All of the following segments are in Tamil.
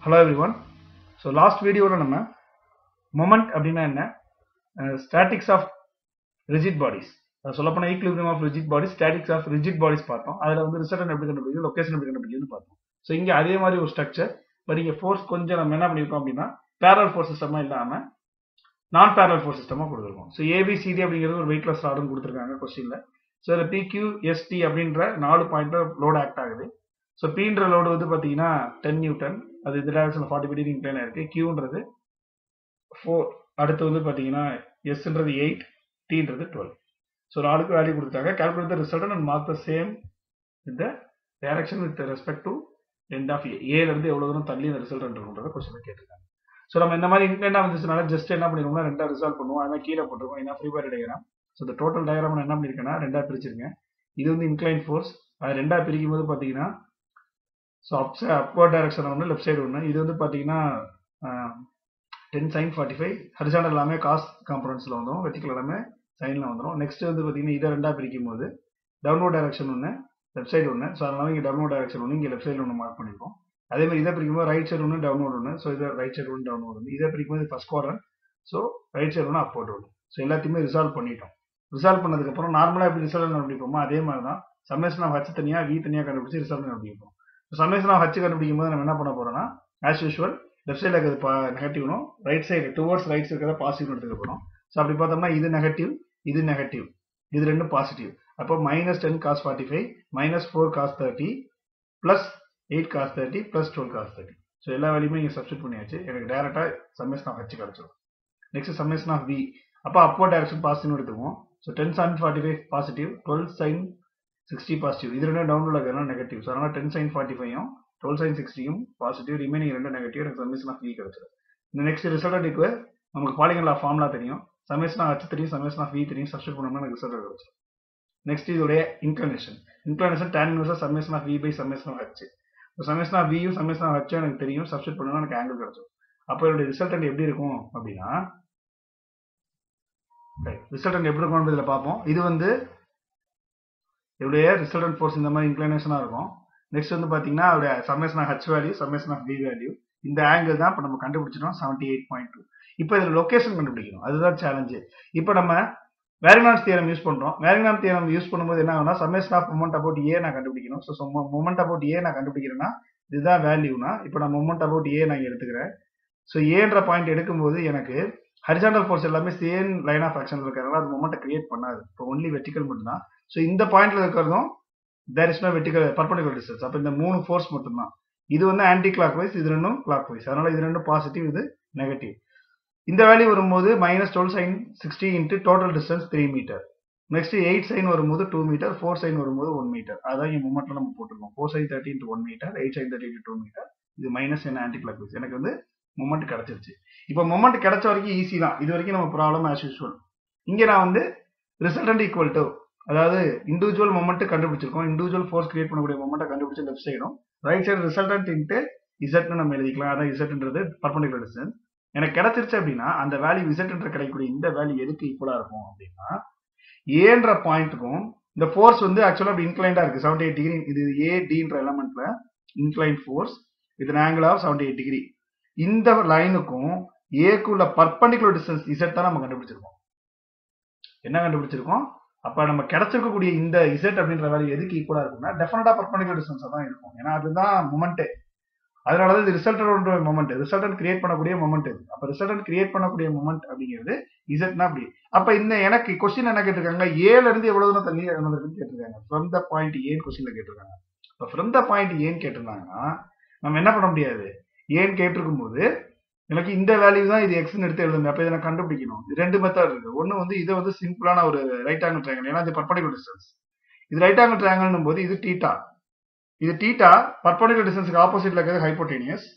hello everyone so last வீடியோவில் நம்ம மொமெண்ட் அப்படின்னா என்ன ஸ்டாட்டிக்ஸ் ஆஃப் ரிஜிட் பாடிஸ் சொல்லப்போனால் equilibrium of rigid bodies statics of rigid bodies பார்த்தோம் அதில் வந்து ரிசல்டன் எப்படி கண்டுபிடிக்கிறது லொக்கேஷன் எப்படி கண்டுபிடிக்கிறது பார்த்தோம் ஸோ இங்கே அதே மாதிரி ஒரு ஸ்ட்ரக்சர் பட் இங்கே ஃபோர்ஸ் கொஞ்சம் நம்ம என்ன பண்ணியிருக்கோம் அப்படின்னா பேரல் ஃபோர்ஸ் சிஸ்டமாக இல்லாமல் நான் பேரல் ஃபோர்ஸ் சிஸ்டமாக கொடுத்துருக்கோம் ஸோ ஏபிசிடி அப்படிங்கிறது ஒரு வெயிட்லெஸ் ராடுன்னு கொடுத்துருக்காங்க கொஸ்டினில் ஸோ இதில் பிக்யூ எஸ்டி அப்படின்ற நாலு பாயிண்ட் லோட் ஆக்ட் ஆகுது ஸோ பீன்ற லோடு வந்து பார்த்தீங்கன்னா டென் நியூட்டன் அது இந்த டேரக்ஷனில் ஃபார்ட்டி ஃபைவ் டிகிரி இன்க்ளைன் இருக்குது கியூன்றது ஃபோர் அடுத்து வந்து பார்த்தீங்கன்னா எஸ்ன்றது எயிட் டீன்றது டுவெல் ஸோ நாலுக்கு வேல்யூ கொடுத்தாங்க calculate the result and mark the same இந்த direction with respect to end of A ஏலேருந்து எவ்வளோ தூரம் தள்ளி இந்த ரிசல்ட் இருக்குன்றத கொஸ்டின் கேட்டிருக்காங்க ஸோ நம்ம இந்த மாதிரி இன்க்ளைனாக வந்துச்சுனால ஜஸ்ட் என்ன பண்ணிருக்கோம்னா ரெண்டாக ரிசால்வ் பண்ணுவோம் அதான் கீழே போட்டிருக்கோம் ஏன்னா ஃப்ரீ பாடி டயக்ராம் ஸோ இந்த டோட்டல் டயக்ராம் நான் என்ன பண்ணியிருக்கேன்னா ரெண்டாக பிரிச்சிருக்கேன் இது வந்து இன்க்ளைன் ஃபோர்ஸ் அது ரெண்டாக பிரிக்கும் போது பார்த்தீங்கன்னா ஸோ அப் அப்வர்ட் டைரக்ஷன் ஒன்று லெஃப்ட் சைடு ஒன்று இது வந்து பார்த்தீங்கன்னா ten sine forty five horizontal எல்லாமே காஸ்ட் காம்பனன்ஸில் வந்துடும் வெர்டிக்கல் எல்லாமே சைனில் வந்துடும் நெக்ஸ்ட் வந்து பார்த்தீங்கன்னா இதை ரெண்டாக பிரிக்கும் போது டவுன்லோட் டைரக்ஷன் ஒன்று லெஃப்ட் சைடு ஒன்று ஸோ அதனால இங்கே டவுன்லோட் டைரக்ஷன் ஒன்று இங்கே லெஃப்ட் சைடில் ஒன்று மார்க் பண்ணியிருக்கோம் அதே மாதிரி இதை பிரிக்கும்போது ரைட் சைடு ஒன்று டவுன்லோட் ஒன்று ஸோ இதை ரைட் சைடு ஒன்று டவுன்லோட் ஒன்று இதை பிரிக்கும்போது first quadrant so right side ஒன்று அப்போர்ட் ஒன்று ஸோ எல்லாத்தையுமே ரிசால்வ் பண்ணிட்டோம் ரிசால்வ் பண்ணதுக்கப்புறம் நார்மலாக எப்படி ரிசல்ட் கண்டுபிடிப்போமோ அதே மாதிரி தான் சம்மேஷன் ஆஃப் ஹச் தனியாக வி தனியாக கண்டுபிடிச்சி ரிசல்ட் கண்டுபிடிப்போம் சம்மேஷன் ஆஃப் ஹச் கண்டுபிடிக்கும் போது நம்ம என்ன பண்ண போறோம்னா ஆஸ் யூஷுவல் லெஃப்ட் சைடில் இருக்கிறது நெகட்டிவ்னும் right side towards right side இருக்கிறத பாசிட்டிவ் எடுத்துக்க போகிறோம் ஸோ அப்படி பார்த்தோம்னா இது நெகட்டிவ் இது நெகட்டிவ் இது ரெண்டும் பாசிட்டிவ் அப்போ minus ten cos forty five minus four cos thirty plus eight cos thirty plus twelve cos thirty so எல்லா வேலையுமே இங்கே சப்ஸ்டிட் பண்ணியாச்சு எனக்கு டேரெக்டாக சம்மேஷன் ஆஃப் ஹச் கிடச்சிடும் நெக்ஸ்ட் சம்மேஷன் ஆஃப் வி அப்போ அப்போ டேரக்ஷன் பாசிட்டிவ் எடுத்துக்குவோம் so ten sine forty five positive twelve sine sixty positive இது ரெண்டும் டவுன்லோட் ஆகிறதுனால நெகட்டிவ் ஸோ அதனால் டென் சைன் ஃபார்ட்டி ஃபைவும் டுவெல் சைன் சிக்ஸ்டியும் பாசிட்டிவ் ரிமைனிங் ரெண்டு நெகட்டிவ் எனக்கு சம்மேஷன் ஆஃப் வி கிடைச்சிடும் இந்த நெக்ஸ்ட் ரிசல்ட்டுக்கு நமக்கு பாலிகன் லா ஃபார்ம்லாம் தெரியும் சம்மேஷன் ஆஃப் ஹச் தெரியும் சம்மேஷன் ஆஃப் வி தெரியும் சப்ஸ்டிட் பண்ணோம்னா எனக்கு ரிசல்ட் கிடைச்சிடும் நெக்ஸ்ட் இதோடைய inclination inclination tan inverse summation of V by summation of H summation of வியும் சம்மேஷன் ஆஃப் ஹச்சும் எனக்கு தெரியும் சப்ஸ்டிட் பண்ணா எனக்கு ஆங்கிள் கிடைச்சிடும் அப்போ இதோட ரிசல்ட் எப்படி இருக்கும் அப்படின்னா ரிசல்டன்ட் எப்படி இருக்கும் இதில் பார்ப்போம் இது வந்து இதோடைய ரிசல்டன்ட் ஃபோர்ஸ் இந்த மாதிரி இன்க்ளைனேஷனாக இருக்கும் நெக்ஸ்ட் வந்து பார்த்தீங்கன்னா அதோட summation of H value summation of V value இந்த ஆங்கிள் தான் இப்போ நம்ம கண்டுபிடிச்சிட்டோம் செவன்டி எயிட் பாயிண்ட் டூ இப்போ இதில் லொக்கேஷன் கண்டுபிடிக்கணும் அதுதான் சேலஞ்சு இப்போ நம்ம வேரினான்ஸ் தியரம் யூஸ் பண்ணுறோம் வேரினான் தியரம் யூஸ் பண்ணும்போது என்ன ஆகும்னா summation of moment about A நான் கண்டுபிடிக்கணும் ஸோ மொமெண்ட் அபவுட் ஏ நான் கண்டுபிடிக்கிறேன்னா இதுதான் வேல்யூனா இப்போ நான் மொமெண்ட் அபவுட் ஏ நான் எடுத்துக்கிறேன் ஸோ ஏன்ற பாயிண்ட் எடுக்கும்போது எனக்கு ஹரிசாண்டல் ஃபோர்ஸ் எல்லாமே சேம் லைன் ஆஃப் ஆக்ஷன் இருக்கிறனால அது மொமெண்ட்டை கிரியேட் பண்ணாது இப்போ ஒன்லி வெர்டிக்கல் மட்டும் தான் ஸோ இந்த பாயிண்ட்ல இருக்கிறதும் there is no vertical perpendicular distance அப்போ இந்த மூணு ஃபோர்ஸ் மட்டும் தான் இது வந்து ஆன்டி கிளாக் வைஸ் இது ரெண்டும் கிளாக் வைஸ் அதனால இது ரெண்டும் பாசிட்டிவ் இது நெகட்டிவ் இந்த வேல்யூ வரும்போது minus twelve sine sixty into total distance three metre next eight sine வரும்போது டூ மீட்டர் ஃபோர் சைன் வரும்போது ஒன் மீட்டர் அதான் இங்கே மூமெண்ட்ல நம்ம போட்டுருக்கோம் four sine thirty into one metre eight sine thirty into two metre இது மைனஸ் என்ன ஆன்டி கிளாக் வைஸ் எனக்கு வந்து மொமெண்ட் கிடைச்சிருச்சு இப்போ மொமெண்ட் கிடைச்ச வரைக்கும் ஈஸி தான் இது வரைக்கும் நம்ம ப்ராப்ளம் ஆஸ் யூஸ்வல் இங்கே நான் வந்து ரிசல்டன்ட் ஈக்குவல் டு அதாவது இண்டிவிஜுவல் மொமெண்ட் கண்டுபிடிச்சிருக்கோம் இண்டிவிஜுவல் ஃபோர்ஸ் கிரியேட் பண்ணக்கூடிய மொமெண்ட்டை கண்டுபிடிச்சு லெஃப்ட் சைடும் ரைட் சைடு ரிசல்டன்ட் இன்ட்டு இசட்னு நம்ம எழுதிக்கலாம் அதான் இசட்ன்றது பர்பண்டிகுலர் டிஸ்டன்ஸ் எனக்கு கிடைச்சிருச்சு அப்படின்னா அந்த வேல்யூ இசட்ன்ற கிடைக்கக்கூடிய இந்த வேல்யூ எதுக்கு ஈக்குவலா இருக்கும் அப்படின்னா ஏன்ற பாயிண்ட்டுக்கும் இந்த ஃபோர்ஸ் வந்து ஆக்சுவலா அப்படி இன்க்ளைண்டா இருக்கு செவன்டி எயிட் டிகிரி இது ஏ டின்ற எலமெண்ட்ல இன்க்ளைன் ஃபோர்ஸ் இது angle of seventy eight degree இந்த லைனுக்கும் ஏக்குள்ள பர்பண்டிகுலர் டிஸ்டன்ஸ் இசட் தான் நம்ம கண்டுபிடிச்சிருக்கோம் என்ன கண்டுபிடிச்சிருக்கோம் அப்ப நம்ம கிடைச்சிருக்கக்கூடிய இந்த இசட் அப்படின்ற வேல்யூ எதுக்கு ஈக்குவலா இருக்கும்னா டெஃபினட்டா பர்பண்டிகுலர் டிஸ்டன்ஸ் தான் இருக்கும் ஏன்னா அதுதான் மொமெண்ட் அதனால இது ரிசல்டன்ட் மொமெண்ட் ரிசல்டன்ட் கிரியேட் பண்ணக்கூடிய மொமெண்ட் இது அப்ப ரிசல்டன்ட் கிரியேட் பண்ணக்கூடிய மொமெண்ட் அப்படிங்கிறது இசட்னா அப்படி அப்ப இந்த எனக்கு கொஸ்டின் என்ன கேட்டிருக்காங்க ஏல இருந்து எவ்வளவு தூரம் தள்ளி வந்திருக்குன்னு கேட்டிருக்காங்க ஃப்ரம் த பாயிண்ட் ஏன் கொஸ்டின்ல கேட்டிருக்காங்க இப்ப ஃப்ரம் த பாயிண்ட் ஏன் கேட்டிருந்தாங்கன்னா நம்ம என்ன பண்ண முடியாது ஏன்னு கேட்டிருக்கும் போது எனக்கு இந்த வேல்யூ தான் இது எக்ஸ்னு எடுத்து எழுதுங்க அப்ப இதை நான் கண்டுபிடிக்கணும் ரெண்டு மெத்தட் இருக்கு ஒன்னு வந்து இது வந்து சிம்பிளான ஒரு ரைட் ஆங்கிள் ட்ரையாங்கல் ஏன்னா இது பர்பண்டிகுலர் டிஸ்டன்ஸ் இது ரைட் ஆங்கிள் ட்ரையாங்கல்னும் போது இது டீட்டா இது டீட்டா பர்பண்டிகுலர் டிஸ்டன்ஸ்க்கு ஆப்போசிட்ல இருக்கிறது ஹைப்போடேனியஸ்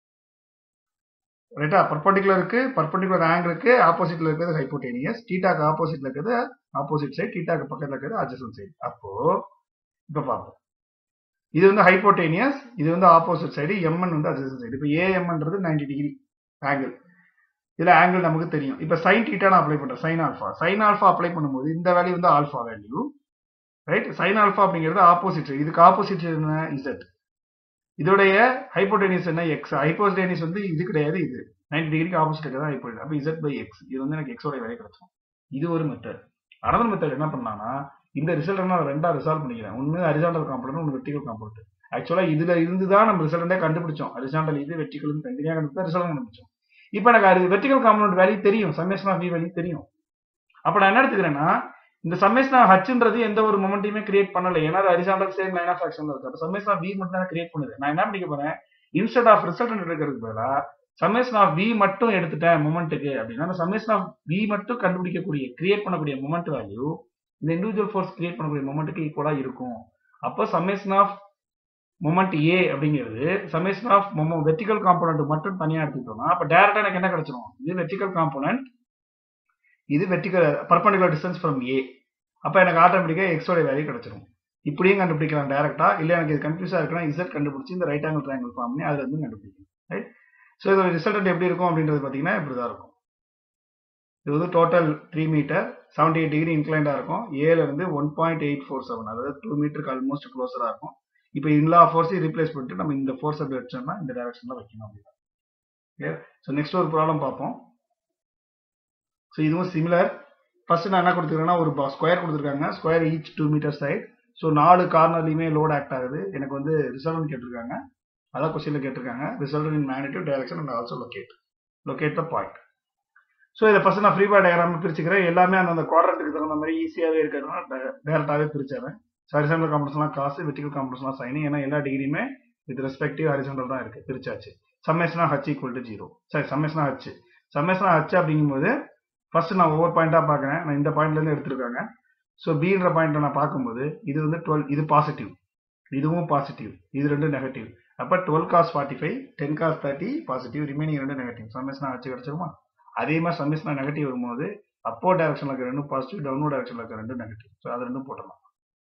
ரைட்டா பர்பண்டிகுலருக்கு பர்பண்டிகுலர் ஆங்கிளுக்கு ஆப்போசிட்ல இருக்கிறது ஹைப்போடேனியஸ் டீட்டாக்கு ஆப்போசிட்ல இருக்கிறது ஆப்போசிட் சைடு டீட்டாக்கு பக்கத்துல இருக்கிறது அட்ஜசன் சைடு அப்போ இப்ப பார்ப்போம் இது வந்து ஹைப்போடேனியஸ் இது வந்து ஆப்போசிட் சைடு எம்என் வந்து அட்ஜசன் சைடு இப்போ ஏஎம்ன்றது நைன்டி டிகிரி ஆங்கிள் இதுல ஆங்கிள் நமக்கு தெரியும் இப்போ சைன் டீட்டா நான் அப்ளை பண்றேன் sine alpha sine alpha apply பண்ணும்போது இந்த வேல்யூ வந்து alpha value right sine alpha அப்படிங்கிறது ஆப்போசிட் இதுக்கு ஆப்போசிட் என்ன இசட் இதோடைய ஹைப்போடெனிஸ் என்ன எக்ஸ் ஹைப்போடெனிஸ் வந்து இது கிடையாது இது 90 டிகிரிக்கு ஆப்போசிட் தான் ஹைப்போடெனிஸ் அப்போ இசட் பை எக்ஸ் இது வந்து எனக்கு எக்ஸோட வேலை கிடைச்சிடும் இது ஒரு மெத்தட் அனதர் மெத்தட் என்ன பண்ணலாம்னா இந்த ரிசல்ட் நான் ரெண்டா ரிசால்வ் பண்ணிக்கிறேன் ஒன்னு ஹரிசாண்டல் காம்பனன்ட் ஒன்று வெர்டிகல் காம்பனன்ட் ஆக்சுவலா இதுல இருந்து தான் நம்ம ரிசல்ட்டே கண்டுபிடிச்சோம் ஹரிசாண்டல் இது வெர்டிகல் தனித்தனியாக கண்டுபிடிச்சா ரிசல்ட் கண்டுபிடிச்சோம் இப்போ எனக்கு அது வெர்டிகல் காம்பனன்ட் வேல்யூ தெரியும் சம்மேஷன் ஆஃப் வி வேல்யூ தெரியும் அப்ப நான் என்ன எடுத்துக்கிறேன்னா இந்த சம்மேஷன் ஆஃப் ஹச்ன்றது எந்த ஒரு மொமெண்ட்டையுமே கிரியேட் பண்ணல ஏன்னா ஹரிசாண்டல் சேம் லைன் ஆஃப் ஆக்ஷன்ல இருக்கு அப்ப சம்மேஷன் ஆஃப் வி மட்டும் தான் கிரியேட் பண்ணுது நான் என்ன பண்ணிக்க போறேன் இன்ஸ்டெட் ஆஃப் ரிசல்ட் எடுக்கிறதுக்கு பதிலா சம்மேஷன் ஆஃப் வி மட்டும் எடுத்துட்டேன் மொமெண்ட்டுக்கு அப்படின்னா அந்த சம்மேஷன் ஆஃப் வி மட்டும் கண்டுபிடிக்கக்கூடிய கிரியேட் பண்ணக்கூடிய மொமெண்ட் வேல்யூ இந்த இண்டிவிஜுவல் ஃபோர்ஸ் கிரியேட் பண்ணக்கூடிய மொமெண்ட்டுக்கு ஈக்குவலா இருக்கும் அப்போ சம்மேஷன் ஆஃப் மொமெண்ட் ஏ அப்படிங்கிறது சம்மேஷன் ஆஃப் மொமோ வெர்டிகல் காம்போனன்ட் மட்டும் தனியா எடுத்துக்கிட்டோம்னா அப்ப டேரக்டா எனக்கு என்ன கிடைச்சிரும் இது வெர்டிகல் காம்போனன்ட் இது vertical perpendicular distance from A அப்ப எனக்கு ஆட்டோமேட்டிக்கா எக்ஸோட வேல்யூ கிடைச்சிரும் இப்படியும் கண்டுபிடிக்கலாம் டேரக்டா இல்ல எனக்கு இது கன்ஃபியூஸா இருக்குன்னா இசட் கண்டுபிடிச்சு இந்த ரைட் ஆங்கிள் ட்ரையாங்கிள் ஃபார்ம் பண்ணி அதுல இருந்து கண்டுபிடிக்கும் ரைட் ஸோ இதோட ரிசல்ட் எப்படி இருக்கும் அப்படின்றது பாத்தீங்கன்னா இப்படிதான் இருக்கும் இது வந்து total three metre seventy eight degree இன்க்ளைண்டா இருக்கும் ஏல இருந்து one point eight four seven அதாவது டூ மீட்டருக்கு ஆல்மோஸ்ட் க்ளோஸரா இருக்கும் இப்போ எல்லா ஃபோர்ஸையும் ரீப்ளேஸ் பண்ணிட்டு நம்ம இந்த ஃபோர்ஸ் அப்படி வச்சோம்னா இந்த டைரக்ஷன்ல வைக்கணும் அப்படின்னா கிளியர் ஸோ நெக்ஸ்ட் ஒரு ப்ராப்ளம் பார்ப்போம் ஸோ இதுவும் சிமிலர் ஃபர்ஸ்ட் நான் என்ன கொடுத்துருக்கேன்னா ஒரு ஸ்கொயர் கொடுத்துருக்காங்க square each two metre side so நாலு கார்னர்லையுமே லோட் ஆக்ட் ஆகுது எனக்கு வந்து ரிசல்ட் கேட்டிருக்காங்க அதான் கொஸ்டின்ல கேட்டிருக்காங்க result in magnitude direction and also locate locate the point so இதை ஃபர்ஸ்ட் நான் ஃப்ரீ பாய் டயக்ராம் பிரிச்சுக்கிறேன் எல்லாமே அந்த குவாட்ரண்ட்டுக்கு தகுந்த மாதிரி ஈஸியாகவே இருக்கிறதுனால டேரக்டாகவே பிரிச்சாவேன் ஹரிசாண்டல் காம்பனன்ஸ்லாம் காசு வெர்டிகல் காம்பனன்ஸ்லாம் சைன் ஏன்னா எல்லா டிகிரியுமே வித் ரெஸ்பெக்டிவ் ஹரிசாண்டல் தான் இருக்கு பிரிச்சாச்சு சம்மேஷனா ஹச் ஈக்குவல் டு ஜீரோ சரி சம்மேஷனா ஹச் சம்மேஷனா ஹச் அப்படிங்கும்போது ஃபர்ஸ்ட் நான் ஒவ்வொரு பாயிண்டா பார்க்கறேன் நான் இந்த பாயிண்ட்ல இருந்து எடுத்திருக்காங்க ஸோ பின்ற பாயிண்ட்ல நான் பார்க்கும்போது இது வந்து டுவெல் இது பாசிட்டிவ் இதுவும் பாசிட்டிவ் இது ரெண்டு நெகட்டிவ் அப்ப twelve cos forty five ten cos thirty positive remaining ரெண்டு நெகட்டிவ் சம்மேஷனா ஹச் கிடைச்சிருமா அதே மாதிரி சம்மேஷனா நெகட்டிவ் வரும்போது அப்போ டைரக்ஷன்ல இருக்க ரெண்டும் பாசிட்டிவ் டவுன்வர்ட் டைரக்ஷன்ல இருக்க ரெண்டும் நெகட்டிவ் ஸோ அது ரெண்டும் போட்டலாம்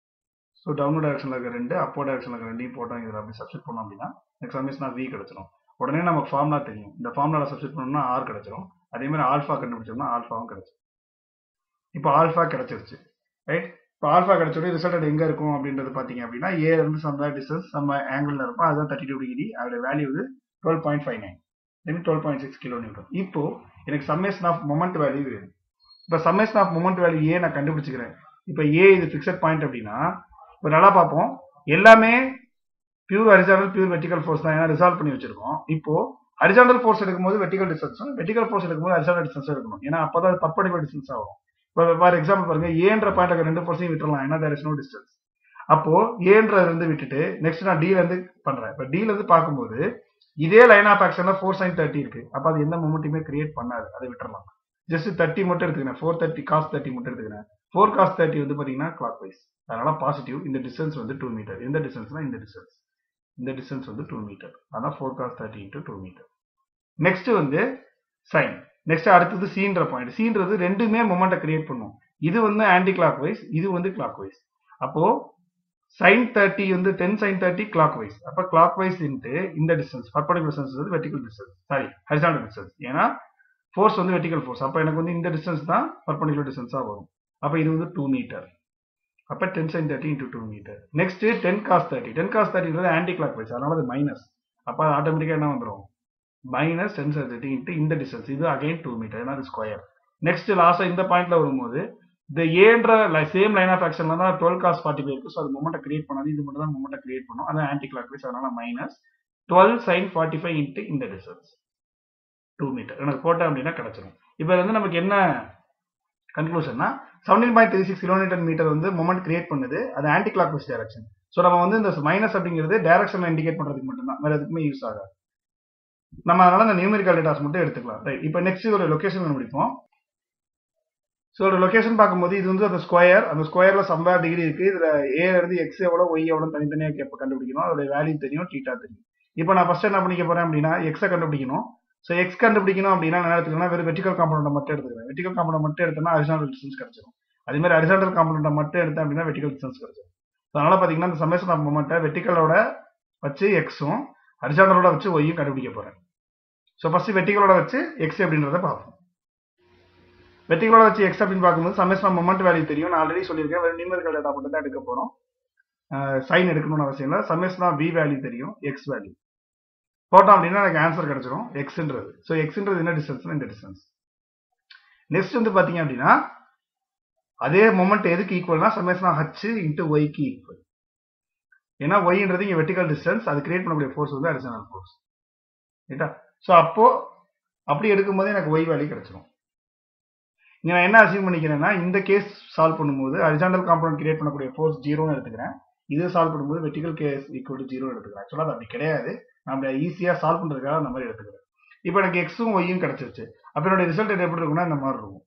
ஸோ டவுன் டைரக்ஷன்ல இருக்க ரெண்டு அப்போ டைரக்ஷன்ல இருக்க ரெண்டையும் போட்டோம் இதில் அப்படி சப்ஸ்டிட் பண்ணோம் அப்படின்னா எனக்கு சம்மேஷனா வி கிடைச்சிரும் உடனே நமக்கு ஃபார்முலா தெரியும் இந்த ஃபார்முலா சப்ஸ்டிட் பண்ணோம்னா ஆர் கிடைச்சிரும் அதே மாதிரி ஆல்ஃபா கண்டுபிடிச்சோம்னா ஆல்ஃபாவும் கிடைச்சிரும் இப்போ ஆல்ஃபா கிடைச்சிருச்சு ரைட் இப்போ ஆல்ஃபா கிடைச்சோட ரிசல்ட் எங்க இருக்கும் அப்படின்றது பாத்தீங்க அப்படின்னா ஏ இருந்து சம் டிஸ்டன்ஸ் நம்ம ஆங்கிள் இருக்கும் அதுதான் தேர்ட்டி டூ டிகிரி அதோட வேல்யூ வந்து twelve point five nine then twelve point six kilo newton இப்போ எனக்கு சம்மேஷன் ஆஃப் மொமெண்ட் வேல்யூ வேணும் இப்போ summation of moment value A நான் கண்டுபிடிச்சிக்கிறேன் இப்போ ஏ இது ஃபிக்ஸட் பாயிண்ட் அப்படின்னா இப்போ நல்லா பார்ப்போம் எல்லாமே pure horizontal pure vertical force தான் ஏன்னா ரிசால்வ் பண்ணி வச்சிருக்கோம் இப்போ ஹரிசாண்டல் ஃபோர்ஸ் எடுக்கும்போது வெர்டிகல் டிஸ்டன்ஸும் வெர்டிகல் ஃபோர்ஸ் எடுக்கும்போது ஹரிசாண்டல் டிஸ்டன்ஸ் எடுக்கணும் ஏன்னா அப்பதான் அது பர்படிகுலர் டிஸ்டன்ஸ் ஆகும் இப்போ ஃபார் எக்ஸாம்பிள் பாருங்க ஏன்ற பாயிண்ட் ரெண்டு ஃபோர்ஸையும் விட்டுறலாம் ஏன்னா தேர் இஸ் நோ டிஸ்டன்ஸ் அப்போ ஏன்ற இருந்து விட்டுட்டு நெக்ஸ்ட் நான் டீல இருந்து பண்றேன் இப்போ டீல இருந்து பார்க்கும்போது இதே லைன் ஆஃப் ஆக்ஷன்ல ஃபோர் சைன் தேர்ட்டி இருக்கு அப்ப அது எந்த மொமெண்ட்டுமே கிரியேட் பண்ணாது அதை விட்டுறலாம் ஜஸ்ட் தேர்ட்டி மட்டும் எடுத்துக்கிறேன் ஃபோர் தேர்ட்டி காஸ் தேர்ட்டி மட்டும் எடுத்துக்கிறேன் ஃபோர் காஸ் தேர்ட்டி வந்து பாத்தீங்கன்னா கிளாக் வைஸ் அதனால பாசிட்டிவ் இந்த டிஸ்டன்ஸ் வந்து டூ மீட்டர் எந்த டிஸ்டன்ஸ்னா இந்த டிஸ்டன்ஸ் இந்த டிஸ்டன்ஸ் வந்து டூ மீட்டர் அதான் four cos thirty into two metre next வந்து சைன் நெக்ஸ்ட் அடுத்தது சீன்ற பாயிண்ட் சீன்றது ரெண்டுமே மொமெண்ட்டை கிரியேட் பண்ணும் இது வந்து ஆன்டி கிளாக் வைஸ் இது வந்து கிளாக் வைஸ் அப்போ சைன் தேர்ட்டி வந்து ten sine thirty clockwise அப்ப கிளாக் வைஸ் இன்ட்டு இந்த டிஸ்டன்ஸ் பர்படிகுலர் டிஸ்டன்ஸ் வந்து vertical distance sorry horizontal distance ஏன்னா ஃபோர்ஸ் வந்து வெர்டிகல் ஃபோர்ஸ் அப்ப எனக்கு வந்து இந்த டிஸ்டன்ஸ் தான் பர்படிகுலர் டிஸ்டன்ஸா வரும் அப்ப இது வந்து டூ மீட்டர் அப்ப ten sine thirty into two metre next ten cos thirty ten cos தேர்ட்டின்றது ஆன்டி கிளாக் வைஸ் அதனால அது மைனஸ் அப்ப அது ஆட்டோமேட்டிக்கா என்ன வந்துடும் minus ten sine thirty into இந்த டிஸ்டன்ஸ் இது அகைன் டூ மீட்டர் ஏன்னா அது ஸ்கொயர் நெக்ஸ்ட் லாஸ்டா இந்த பாயிண்ட்ல வரும்போது இந்த ஏன்ற சேம் லைன் ஆஃப் ஆக்ஷன்ல தான் டுவெல் காஸ் ஃபார்ட்டி ஃபைவ் இருக்கு ஸோ அது மொமெண்ட்டை கிரியேட் பண்ணாது இது மட்டும் தான் மொமெண்ட்டை கிரியேட் பண்ணும் அதான் ஆன்டி கிளாக் வைஸ் அதனால minus twelve sine forty five into இந்த டிஸ்டன்ஸ் டூ மீட்டர் எனக்கு போட்டேன் அப்படின்னா கிடைச்சிடும் இப்போ வந்து நமக்கு என்ன கன்க்ளூஷன்னா seventeen point three six kilometre metre வந்து மொமெண்ட் கிரியேட் பண்ணுது அது anticlockwise direction so நம்ம வந்து இந்த மைனஸ் அப்படிங்கிறது டைரக்ஷன் இண்டிகேட் பண்றதுக்கு மட்டும்தான் வேற எதுக்குமே யூஸ் ஆகாது நம்ம அதனால இந்த நியூமெரிக்கல் டேட்டாஸ் மட்டும் எடுத்துக்கலாம் ரைட் இப்போ நெக்ஸ்ட் ஒரு லொகேஷன் கண்டுபிடிப்போம் ஸோ ஒரு லொகேஷன் பார்க்கும்போது இது வந்து அந்த ஸ்கொயர் அந்த ஸ்கொயர்ல சம்பேர் டிகிரி இருக்கு இதுல ஏ இருந்து எக்ஸ் எவ்வளோ ஒய் எவ்வளோ தனித்தனியாக கேட்ப கண்டுபிடிக்கணும் அதோட வேல்யூ தெரியும் டீட்டா தெரியும் இப்போ நான் ஃபர்ஸ்ட் என்ன பண்ணிக்க போறேன் அப்படின்னா எக்ஸை கண்டுபிடிக்கணும் ஸோ எக்ஸ் கண்டுபிடிக்கணும் அப்படின்னா நான் எடுத்துக்கலாம் வெறும் வெர்டிகல் காம்பனண்ட் மட்டும் எடுத்துக்கிறேன் வெர்டிகல் காம்பனண்ட் மட்டும் எடுத்தேன்னா ஹரிசாண்டல் டிஸ்டன்ஸ் கிடைச்சிடும் அதே மாதிரி ஹரிசாண்டல் காம்பனண்ட் மட்டும் எடுத்தேன் அப்படின்னா வெர்டிகல் டிஸ்டன்ஸ் கிடைச்சிடும் அதனால பாத்தீங்கன்னா இந்த சமேஷன் ஆஃப் மொமெண்ட்டை வெர்டிகலோட வச்சு எக்ஸும் ஹரிசாண்டலோட வச்சு ஒய்யும் கண்டுபிடிக்க போறேன் ஸோ ஃபர்ஸ்ட் வெர்டிகலோட வச்சு எக்ஸ் அப்படின்றத பார்ப்போம் வெர்டிகலோட வச்சு எக்ஸ் அப்படின்னு பார்க்கும்போது சமேஷன் ஆஃப் மொமெண்ட் வேல்யூ தெரியும் நான் ஆல்ரெடி சொல்லியிருக்கேன் வெறும் நியூமரிக்கல் டேட்டா மட்டும் தான் எடுக்க போறோம் சைன் எடுக்கணும்னு அவசியம் இல்லை சமேஸ்னா வி வேல்யூ தெரியும் எக்ஸ் வேல்யூ போட்டோம் அப்படின்னா எனக்கு ஆன்சர் கிடைச்சிரும் எக்ஸ்ன்றது ஸோ எக்ஸ்ன்றது என்ன டிஸ்டன்ஸ்னா இந்த டிஸ்டன்ஸ் நெக்ஸ்ட் வந்து பாத்தீங்க அப்படின்னா அதே மொமெண்ட் எதுக்கு ஈக்குவல்னா சமேஸ்னா ஹச் இன்ட்டு ஒய்க்கு ஈக்குவல் ஏன்னா ஒய்ன்றது இங்க வெர்டிகல் டிஸ்டன்ஸ் அது கிரியேட் பண்ணக்கூடிய ஃபோர்ஸ் வந்து அடிஷனல் ஃபோர்ஸ் ரைட்டா ஸோ அப்போ அப்படி எடுக்கும்போது எனக்கு ஒய் வேல்யூ கிடைச்சிரும் இங்க நான் என்ன அசீவ் பண்ணிக்கிறேன்னா இந்த கேஸ் சால்வ் பண்ணும்போது ஹரிசாண்டல் காம்பவுண்ட் கிரியேட் பண்ணக்கூடிய ஃபோர்ஸ் ஜீரோன்னு எடுத்துக்கிறேன் இது சால்வ் பண்ணும்போது vertical case equal to zero எடுத்துக்கிறேன் ஆக்சுவலாக அது அப்படி கிடையாது நம்ம ஈஸியா சால்வ் பண்றதுக்காக அந்த மாதிரி எடுத்துக்கிறேன் இப்போ எனக்கு எக்ஸும் ஒய்யும் கிடைச்சிருச்சு அப்ப என்னோட ரிசல்ட் எப்படி இருக்கும்னா இந்த மாதிரி இருக்கும்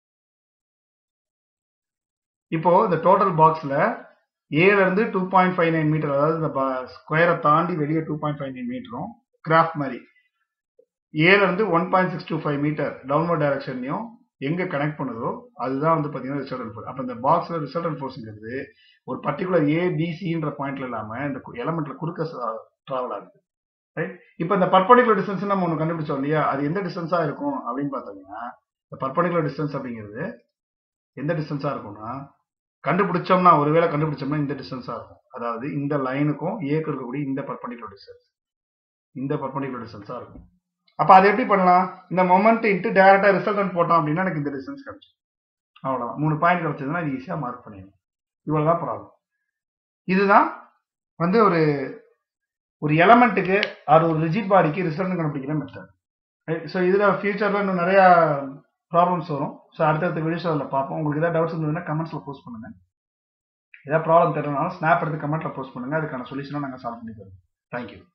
இப்போ இந்த டோட்டல் பாக்ஸ்ல ஏல இருந்து two point five nine metre அதாவது இந்த ஸ்கொயரை தாண்டி வெளியே டூ பாயிண்ட் ஃபைவ் நைன் மீட்டரும் கிராஃப்ட் மாதிரி ஏல இருந்து one point six two five metre downward டைரக்ஷன்லையும் எங்க கனெக்ட் பண்ணுதோ அதுதான் வந்து பாத்தீங்கன்னா ரிசல்டன்ட் ஃபோர்ஸ் அப்ப இந்த பாக்ஸ்ல ரிசல்டன்ட் ஃபோர்ஸ்ங்கிறது ஒரு பர்டிகுலர் ஏ பிசின்ற பாயிண்ட்ல இல்லாம இந்த எலமெண்ட்ல குறுக்க டிராவல் ஆகுது ரைட் இப்போ இந்த பர்படிகுலர் டிஸ்டன்ஸ் நம்ம ஒன்று கண்டுபிடிச்சோம் இல்லையா அது எந்த டிஸ்டன்ஸா இருக்கும் அப்படின்னு பார்த்தோம்னா இந்த பர்படிகுலர் டிஸ்டன்ஸ் அப்படிங்கிறது எந்த டிஸ்டன்ஸா இருக்கும்னா கண்டுபிடிச்சோம்னா ஒருவேளை கண்டுபிடிச்சோம்னா இந்த டிஸ்டன்ஸா இருக்கும் அதாவது இந்த லைனுக்கும் ஏக்கு இருக்கக்கூடிய இந்த பர்படிகுலர் டிஸ்டன்ஸ் இந்த பர்படிகுலர் டிஸ்டன்ஸா இருக்கும் அப்ப அதை எப்படி பண்ணலாம் இந்த மொமெண்ட் இன்ட்டு டேரக்டா ரிசல்டன்ட் போட்டோம் அப்படின்னா எனக்கு இந்த டிஸ்டன்ஸ் கிடைக்கும் அவ்வளவுதான் மூணு பாயிண்ட் கிடைச்சதுன்னா இது ஈஸியா மார்க் பண்ணிடலாம் இவ்வளவுதான் ப்ராப்ளம் இதுதான் வந்து ஒரு ஒரு எலமெண்ட்டுக்கு அது ஒரு ரிஜிட் பாடிக்கு ரிசல்ட் கண்டுபிடிக்கிற மெத்தட் ஸோ இதில் ஃபியூச்சரில் இன்னும் நிறையா ப்ராப்ளம்ஸ் வரும் ஸோ அடுத்தடுத்த வீடியோஸ் அதில் பார்ப்போம் உங்களுக்கு ஏதாவது டவுட்ஸ் இருந்ததுன்னா கமெண்ட்ஸில் போஸ்ட் பண்ணுங்க ஏதாவது ப்ராப்ளம் தெரியலனாலும் ஸ்னாப் எடுத்து கமெண்ட்டில் போஸ்ட் பண்ணுங்க அதுக்கான சொல்யூஷனை நாங்கள் சால்வ் பண்ணி தரோம் தேங்க்யூ